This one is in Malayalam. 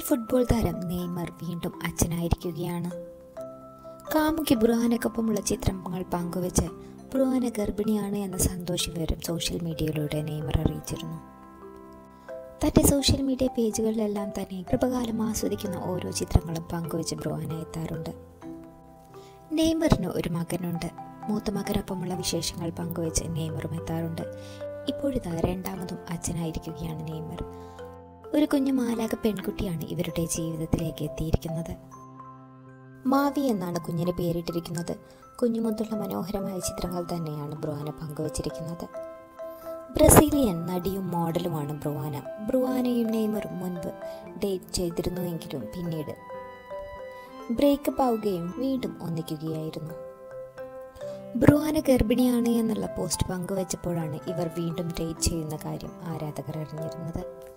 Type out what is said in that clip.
ഫുട്ബോൾ താരം നെയ്മർ വീണ്ടും അച്ഛനായിരിക്കുകയാണ് കാമുകി ബ്രുഹാനക്കൊപ്പമുള്ള ചിത്രങ്ങൾ പങ്കുവച്ച് ബ്രുഹാന ഗർഭിണിയാണ് എന്ന സന്തോഷ വിവരം സോഷ്യൽ മീഡിയയിലൂടെ നെയ്മർ അറിയിച്ചിരുന്നു തൻ്റെ സോഷ്യൽ മീഡിയ പേജുകളിലെല്ലാം തന്നെ കൃപകാലം ആസ്വദിക്കുന്ന ഓരോ ചിത്രങ്ങളും പങ്കുവച്ച് ബ്രുഹാന എത്താറുണ്ട് നെയ്മറിന് ഒരു മകനുണ്ട് മൂത്ത മകനൊപ്പമുള്ള വിശേഷങ്ങൾ പങ്കുവച്ച് നെയ്മറും എത്താറുണ്ട് ഇപ്പോഴിതാ രണ്ടാമതും അച്ഛനായിരിക്കുകയാണ് നെയ്മർ ഒരു കുഞ്ഞു മാലാക പെൺകുട്ടിയാണ് ഇവരുടെ ജീവിതത്തിലേക്ക് എത്തിയിരിക്കുന്നത് മാവി എന്നാണ് കുഞ്ഞിന് പേരിട്ടിരിക്കുന്നത് കുഞ്ഞുമുത്തുള്ള മനോഹരമായ ചിത്രങ്ങൾ തന്നെയാണ് ബ്രുവാന പങ്കുവച്ചിരിക്കുന്നത് ബ്രസീലിയൻ നടിയും മോഡലുമാണ് ബ്രുവാന ബ്രുവാനയും നെയ്മറും മുൻപ് ഡേറ്റ് ചെയ്തിരുന്നുവെങ്കിലും പിന്നീട് ബ്രേക്കപ്പ് ആവുകയും വീണ്ടും ഒന്നിക്കുകയായിരുന്നു ബ്രുവാന ഗർഭിണിയാണ് എന്നുള്ള പോസ്റ്റ് പങ്കുവച്ചപ്പോഴാണ് ഇവർ വീണ്ടും ഡേറ്റ് ചെയ്യുന്ന കാര്യം ആരാധകർ അറിഞ്ഞിരുന്നത്